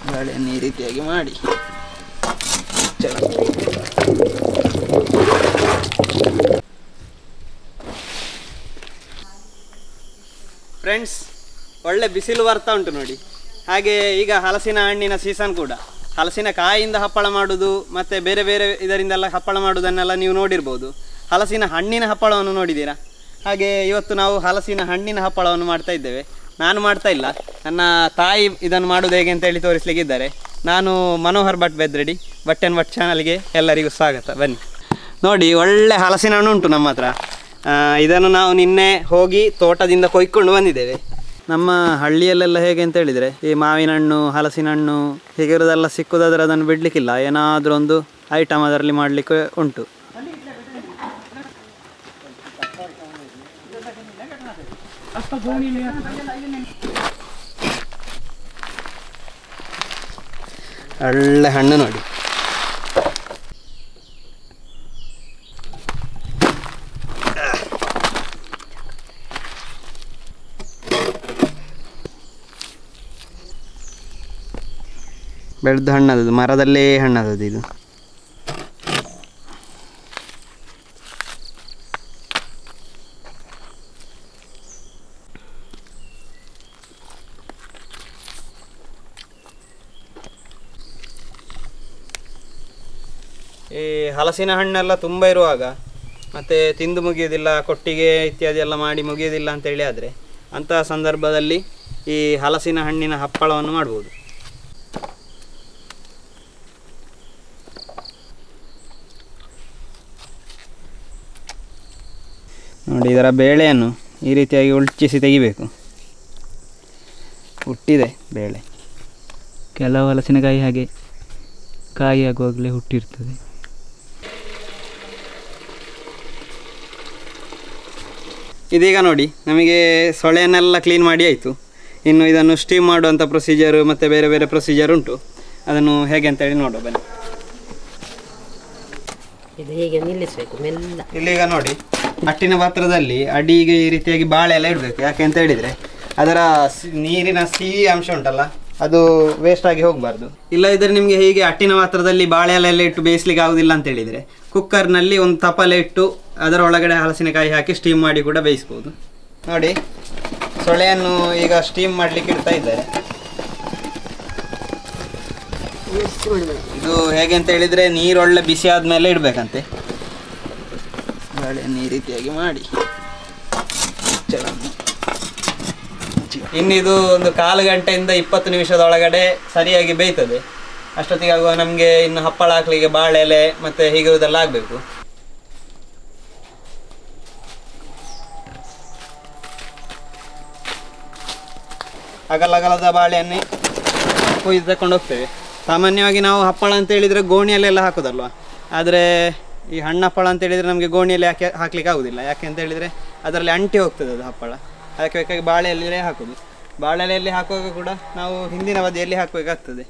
ಬಾಳೆಹಣ್ಣು ಈ ರೀತಿಯಾಗಿ ಮಾಡಿ ಚಲ ಫ್ರೆಂಡ್ಸ್ ಒಳ್ಳೆ ಬಿಸಿಲು ಬರ್ತಾ ಉಂಟು ನೋಡಿ ಹಾಗೆ ಈಗ ಹಲಸಿನ ಹಣ್ಣಿನ ಸೀಸನ್ ಕೂಡ ಹಲಸಿನ ಕಾಯಿಯಿಂದ ಹಪ್ಪಳ ಮಾಡುವುದು ಮತ್ತು ಬೇರೆ ಬೇರೆ ಇದರಿಂದೆಲ್ಲ ಹಪ್ಪಳ ಮಾಡುವುದನ್ನೆಲ್ಲ ನೀವು ನೋಡಿರ್ಬೋದು ಹಲಸಿನ ಹಣ್ಣಿನ ಹಪ್ಪಳವನ್ನು ನೋಡಿದ್ದೀರಾ ಹಾಗೆ ಇವತ್ತು ನಾವು ಹಲಸಿನ ಹಣ್ಣಿನ ಹಪ್ಪಳವನ್ನು ಮಾಡ್ತಾ ಇದ್ದೇವೆ ನಾನು ಮಾಡ್ತಾ ಇಲ್ಲ ನನ್ನ ತಾಯಿ ಇದನ್ನು ಮಾಡೋದು ಹೇಗೆ ಅಂತ ಹೇಳಿ ತೋರಿಸ್ಲಿಕ್ಕಿದ್ದಾರೆ ನಾನು ಮನೋಹರ್ ಭಟ್ ಬೆದ್ರೆಡಿ ಭಟ್ ಆ್ಯಂಡ್ ಭಟ್ ಚಾನಲ್ಗೆ ಎಲ್ಲರಿಗೂ ಸ್ವಾಗತ ಬನ್ನಿ ನೋಡಿ ಒಳ್ಳೆ ಹಲಸಿನ ಹಣ್ಣು ಉಂಟು ನಮ್ಮ ಹತ್ರ ಆ, ಇದನ್ನು ನಾವು ನಿನ್ನೆ ಹೋಗಿ ತೋಟದಿಂದ ಕೊಯ್ಕೊಂಡು ಬಂದಿದ್ದೇವೆ ನಮ್ಮ ಹಳ್ಳಿಯಲ್ಲೆಲ್ಲ ಹೇಗೆ ಅಂತ ಹೇಳಿದರೆ ಈ ಮಾವಿನ ಹಣ್ಣು ಹಲಸಿನ ಹಣ್ಣು ಹೀಗಿರೋದೆಲ್ಲ ಸಿಕ್ಕುದಾದ್ರೆ ಅದನ್ನು ಬಿಡಲಿಕ್ಕಿಲ್ಲ ಏನಾದರೂ ಒಂದು ಐಟಮ್ ಅದರಲ್ಲಿ ಮಾಡಲಿಕ್ಕೆ ಉಂಟು ಒಳ್ಳೆ ಹಣ್ಣು ನೋಡಿ ಬೆಳೆದ ಹಣ್ಣದು ಮರದಲ್ಲೇ ಹಣ್ಣದು ಇದು ಈ ಹಲಸಿನ ಹಣ್ಣೆಲ್ಲ ತುಂಬ ಇರುವಾಗ ಮತ್ತು ತಿಂದು ಮುಗಿಯೋದಿಲ್ಲ ಕೊಟ್ಟಿಗೆ ಇತ್ಯಾದಿ ಎಲ್ಲ ಮಾಡಿ ಮುಗಿಯೋದಿಲ್ಲ ಅಂತೇಳಿ ಆದರೆ ಅಂತಹ ಸಂದರ್ಭದಲ್ಲಿ ಈ ಹಲಸಿನ ಹಣ್ಣಿನ ಹಪ್ಪಳವನ್ನು ಮಾಡ್ಬೋದು ನೋಡಿ ಇದರ ಬೇಳೆಯನ್ನು ಈ ರೀತಿಯಾಗಿ ಉಳ್ಚಿಸಿ ತೆಗಿಬೇಕು ಹುಟ್ಟಿದೆ ಬೇಳೆ ಕೆಲವು ಹಲಸಿನಕಾಯಿ ಹಾಗೆ ಕಾಯಿ ಆಗುವಾಗಲೇ ಹುಟ್ಟಿರ್ತದೆ ಇದೀಗ ನೋಡಿ ನಮಗೆ ಸೊಳೆಯನ್ನೆಲ್ಲ ಕ್ಲೀನ್ ಮಾಡಿ ಆಯಿತು ಇನ್ನು ಇದನ್ನು ಸ್ಟೀಮ್ ಮಾಡುವಂಥ ಪ್ರೊಸೀಜರು ಮತ್ತು ಬೇರೆ ಬೇರೆ ಪ್ರೊಸೀಜರ್ ಉಂಟು ಅದನ್ನು ಹೇಗೆ ಅಂತೇಳಿ ನೋಡುವ ಬನ್ನಿ ಇದು ಹೀಗೆ ನಿಲ್ಲಿಸಬೇಕು ಮೆಲ್ಲ ಇಲ್ಲೀಗ ನೋಡಿ ಅಟ್ಟಿನ ಪಾತ್ರದಲ್ಲಿ ಅಡಿಗೆ ಈ ರೀತಿಯಾಗಿ ಬಾಳೆ ಎಲ್ಲ ಇಡಬೇಕು ಯಾಕೆ ಅಂತ ಹೇಳಿದರೆ ಅದರ ಸಿ- ನೀರಿನ ಸಿಹಿ ಅಂಶ ಉಂಟಲ್ಲ ಅದು ವೇಸ್ಟ್ ಆಗಿ ಹೋಗಬಾರ್ದು ಇಲ್ಲ ಇದ್ರೆ ನಿಮಗೆ ಹೀಗೆ ಅಟ್ಟಿನ ಪಾತ್ರದಲ್ಲಿ ಬಾಳೆ ಎಲೆ ಎಲ್ಲ ಇಟ್ಟು ಬೇಯಿಸ್ಲಿಕ್ಕೆ ಆಗುದಿಲ್ಲ ಅಂತ ಹೇಳಿದರೆ ಕುಕ್ಕರ್ನಲ್ಲಿ ಒಂದು ತಪಲೆ ಇಟ್ಟು ಅದರ ಒಳಗಡೆ ಹಲಸಿನಕಾಯಿ ಹಾಕಿ ಸ್ಟೀಮ್ ಮಾಡಿ ಕೂಡ ಬೇಯಿಸ್ಬೋದು ನೋಡಿ ಸೊಳೆಯನ್ನು ಈಗ ಸ್ಟೀಮ್ ಮಾಡಲಿಕ್ಕೆ ಇಡ್ತಾ ಇದ್ದಾರೆ ಇದು ಹೇಗೆ ಅಂತ ಹೇಳಿದರೆ ನೀರು ಒಳ್ಳೆ ಬಿಸಿ ಆದಮೇಲೆ ಇಡಬೇಕಂತೆ ಬಾಳೆಹಣ್ಣು ಈ ರೀತಿಯಾಗಿ ಮಾಡಿ ಇನ್ನಿದು ಒಂದು ಕಾಲು ಗಂಟೆಯಿಂದ ಇಪ್ಪತ್ತು ನಿಮಿಷದ ಒಳಗಡೆ ಸರಿಯಾಗಿ ಬೇಯ್ತದೆ ಅಷ್ಟೊತ್ತಿಗೆ ಆಗುವ ನಮಗೆ ಇನ್ನು ಹಪ್ಪಳ ಹಾಕ್ಲಿಕ್ಕೆ ಬಾಳೆ ಎಲೆ ಮತ್ತು ಹೀಗಿರುವುದೆಲ್ಲ ಆಗಬೇಕು ಅಗಲ ಅಗಲದ ಬಾಳೆಹಣ್ಣೆ ಕೊಯ್ದು ತಕೊಂಡು ಹೋಗ್ತೇವೆ ಸಾಮಾನ್ಯವಾಗಿ ನಾವು ಹಪ್ಪಳ ಅಂತ ಹೇಳಿದರೆ ಗೋಣಿಯಲ್ಲೆಲ್ಲ ಹಾಕೋದಲ್ವಾ ಆದರೆ ಈ ಹಣ್ಣು ಹಪ್ಪಳ ಅಂತ ಹೇಳಿದರೆ ನಮಗೆ ಗೋಣಿಯಲ್ಲಿ ಹಾಕಿ ಹಾಕ್ಲಿಕ್ಕೆ ಆಗೋದಿಲ್ಲ ಯಾಕೆ ಅಂತ ಹೇಳಿದರೆ ಅದರಲ್ಲಿ ಅಂಟಿ ಹೋಗ್ತದೆ ಅದು ಹಪ್ಪಳ ಅದಕ್ಕೆ ಬೇಕಾಗಿ ಬಾಳೆ ಎಲೆಯಲ್ಲೇ ಹಾಕೋದು ಬಾಳೆ ಎಲೆಯಲ್ಲಿ ಹಾಕುವಾಗ ಕೂಡ ನಾವು ಹಿಂದಿನ ಬದಿಯಲ್ಲಿ ಹಾಕಬೇಕಾಗ್ತದೆ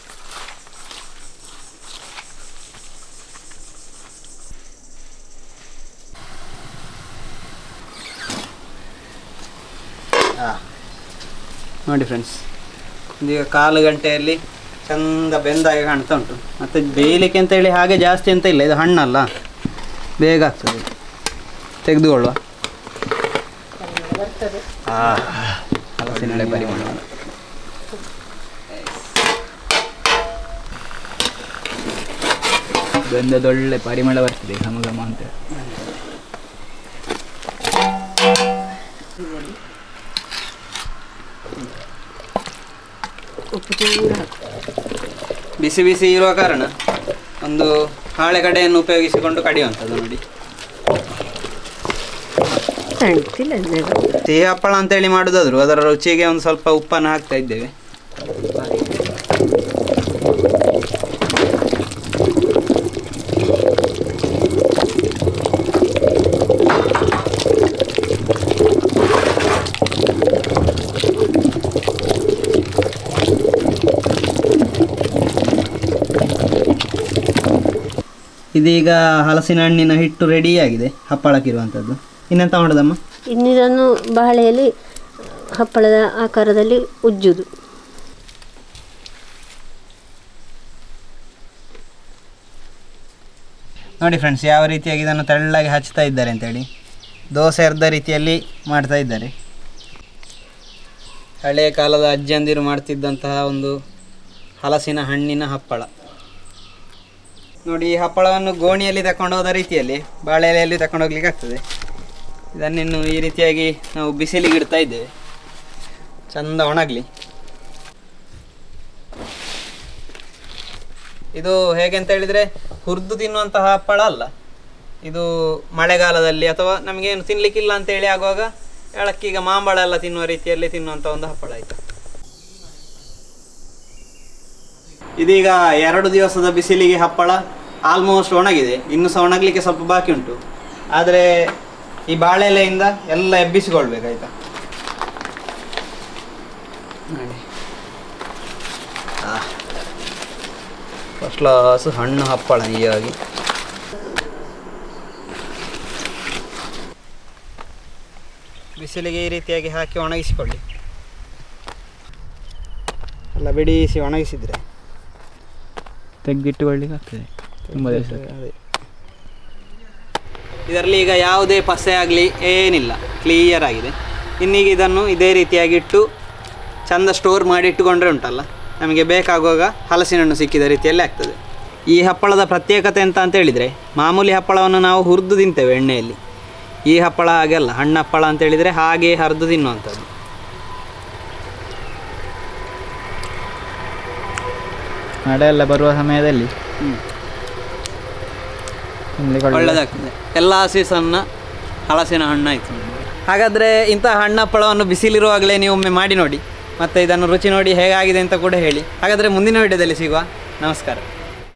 ನೋಡಿ ಫ್ರೆಂಡ್ಸ್ ಇದೀಗ ಕಾಲು ಗಂಟೆಯಲ್ಲಿ ಚಂದ ಬೆಂದಾಗಿ ಕಾಣ್ತಾ ಉಂಟು ಮತ್ತು ಬೇಯಲಿಕ್ಕೆ ಅಂತ ಹೇಳಿ ಹಾಗೆ ಜಾಸ್ತಿ ಅಂತ ಇಲ್ಲ ಇದು ಹಣ್ಣಲ್ಲ ಬೇಗ ಆಗ್ತದೆ ತೆಗೆದುಕೊಳ್ಳುವ ಹಲಸಿನ ಪರಿಮಳ ಗಂಧದೊಳ್ಳೆ ಪರಿಮಳ ಬರ್ತದೆ ಘಮ ಘಮ ಅಂತ ಉಪ್ಪು ಚೂರು ಹಾಕು ಬಿಸಿ ಬಿಸಿ ಇರುವ ಕಾರಣ ಒಂದು ಹಾಳೆ ಕಡೆಯನ್ನು ಉಪಯೋಗಿಸಿಕೊಂಡು ಕಡಿಯುವಂಥದ್ದು ನೋಡಿ ತಣ್ತಿಲ್ಲ ನೆಲ. ಸಿಹಿ ಹಪ್ಪಳ ಅಂತೇಳಿ ಮಾಡೋದಾದ್ರು ಅದರ ರುಚಿಗೆ ಒಂದು ಸ್ವಲ್ಪ ಉಪ್ಪನ್ನು ಹಾಕ್ತಾ ಇದ್ದೇವೆ ಇದೀಗ ಹಲಸಿನ ಹಣ್ಣಿನ ಹಿಟ್ಟು ರೆಡಿಯಾಗಿದೆ ಹಪ್ಪಳಕ್ಕಿರುವಂಥದ್ದು ಇನ್ನೆಂತ ಮಾಡೋದಮ್ಮ ಇನ್ನಿದನ್ನು ಬಾಳೆಯಲ್ಲಿ ಹಪ್ಪಳದ ಆಕಾರದಲ್ಲಿ ಉಜ್ಜುದು ನೋಡಿ ಫ್ರೆಂಡ್ಸ್ ಯಾವ ರೀತಿಯಾಗಿ ಇದನ್ನು ತೆಳ್ಳಗೆ ಹಚ್ತಾ ಇದ್ದಾರೆ ಅಂತೇಳಿ ದೋಸೆ ಅರ್ಧ ರೀತಿಯಲ್ಲಿ ಮಾಡ್ತಾ ಇದ್ದಾರೆ ಹಳೆಯ ಕಾಲದ ಅಜ್ಜಂದಿರು ಮಾಡ್ತಿದ್ದಂತಹ ಒಂದು ಹಲಸಿನ ಹಣ್ಣಿನ ಹಪ್ಪಳ ನೋಡಿ ಈ ಹಪ್ಪಳವನ್ನು ಗೋಣಿಯಲ್ಲಿ ತಕೊಂಡು ಹೋದ ರೀತಿಯಲ್ಲಿ ಬಾಳೆ ಎಲೆಯಲ್ಲಿ ತಕೊಂಡು ಹೋಗ್ಲಿಕ್ಕೆ ಆಗ್ತದೆ ಇದನ್ನಿನ್ನು ಈ ರೀತಿಯಾಗಿ ನಾವು ಬಿಸಿಲಿಗೆ ಇಡ್ತಾ ಇದ್ದೇವೆ ಚಂದ ಒಣಗಲಿ ಇದು ಹೇಗೆ ಅಂತ ಹೇಳಿದರೆ ಹುರಿದು ತಿನ್ನುವಂತಹ ಹಪ್ಪಳ ಅಲ್ಲ ಇದು ಮಳೆಗಾಲದಲ್ಲಿ ಅಥವಾ ನಮಗೇನು ತಿನ್ಲಿಕ್ಕಿಲ್ಲ ಅಂತೇಳಿ ಆಗುವಾಗ ಹೇಳಕ್ಕೆ ಈಗ ಮಾಂಬಳ ಎಲ್ಲ ತಿನ್ನುವ ರೀತಿಯಲ್ಲಿ ತಿನ್ನುವಂಥ ಒಂದು ಹಪ್ಪಳ ಆಯಿತು ಇದೀಗ ಎರಡು ದಿವಸದ ಬಿಸಿಲಿಗೆ ಹಪ್ಪಳ ಆಲ್ಮೋಸ್ಟ್ ಒಣಗಿದೆ ಇನ್ನು ಸಹ ಒಣಗಲಿಕ್ಕೆ ಸ್ವಲ್ಪ ಬಾಕಿ ಉಂಟು ಆದರೆ ಈ ಬಾಳೆ ಎಲೆಯಿಂದ ಎಲ್ಲ ಎಬ್ಬಿಸಿಕೊಳ್ಬೇಕಾಯ್ತಾ ನೋಡಿ ಫಸ್ಟ್ ಕ್ಲಾಸ್ ಹಣ್ಣು ಹಪ್ಪಳ ಹೀಗಾಗಿ ಬಿಸಿಲಿಗೆ ಈ ರೀತಿಯಾಗಿ ಹಾಕಿ ಒಣಗಿಸಿಕೊಳ್ಳಿ ಎಲ್ಲ ಬಿಡಿಸಿ ಒಣಗಿಸಿದ್ರೆ ತೆಗೆದಿಟ್ಟುಕೊಳ್ಳಿಕ್ಕೆ ಆಗ್ತದೆ ತುಂಬ ದಿವಸ ಅದೇ ಇದರಲ್ಲಿ ಈಗ ಯಾವುದೇ ಪಸೆ ಆಗಲಿ ಏನಿಲ್ಲ ಕ್ಲಿಯರ್ ಆಗಿದೆ ಇನ್ನೀಗ ಇದನ್ನು ಇದೇ ರೀತಿಯಾಗಿ ಇಟ್ಟು ಚಂದ ಸ್ಟೋರ್ ಮಾಡಿ ಇಟ್ಟುಕೊಂಡ್ರೆ ಉಂಟಲ್ಲ ನಮಗೆ ಬೇಕಾಗುವಾಗ ಹಲಸಿನ ಹಣ್ಣು ಸಿಕ್ಕಿದ ರೀತಿಯಲ್ಲಿ ಆಗ್ತದೆ ಈ ಹಪ್ಪಳದ ಪ್ರತ್ಯೇಕತೆ ಎಂತ ಅಂತ ಹೇಳಿದರೆ ಮಾಮೂಲಿ ಹಪ್ಪಳವನ್ನು ನಾವು ಹುರಿದು ತಿಂತೇವೆ ಎಣ್ಣೆಯಲ್ಲಿ ಈ ಹಪ್ಪಳ ಹಾಗೆಲ್ಲ ಹಣ್ಣು ಹಪ್ಪಳ ಅಂತ ಹೇಳಿದರೆ ಹಾಗೆ ಹರಿದು ತಿನ್ನುವಂಥದ್ದು ಮಳೆ ಎಲ್ಲ ಬರುವ ಸಮಯದಲ್ಲಿ ತಿನ್ಲಿಕ್ಕೆ ಒಳ್ಳೆ- ಒಳ್ಳೆಯದಾಗ್ತದೆ ಎಲ್ಲ ಸೀಸನ್ನ ಹಲಸಿನ ಹಣ್ಣು ಆಯಿತು ಹಾಗಾದರೆ ಇಂತಹ ಹಣ್ಣು ಹಪ್ಪಳವನ್ನು ಬಿಸಿಲಿರುವಾಗಲೇ ನೀವು ಒಮ್ಮೆ ಮಾಡಿ ನೋಡಿ ಮತ್ತು ಇದನ್ನು ರುಚಿ ನೋಡಿ ಹೇಗಾಗಿದೆ ಅಂತ ಕೂಡ ಹೇಳಿ ಹಾಗಾದರೆ ಮುಂದಿನ ವಿಡಿಯೋದಲ್ಲಿ ಸಿಗುವ ನಮಸ್ಕಾರ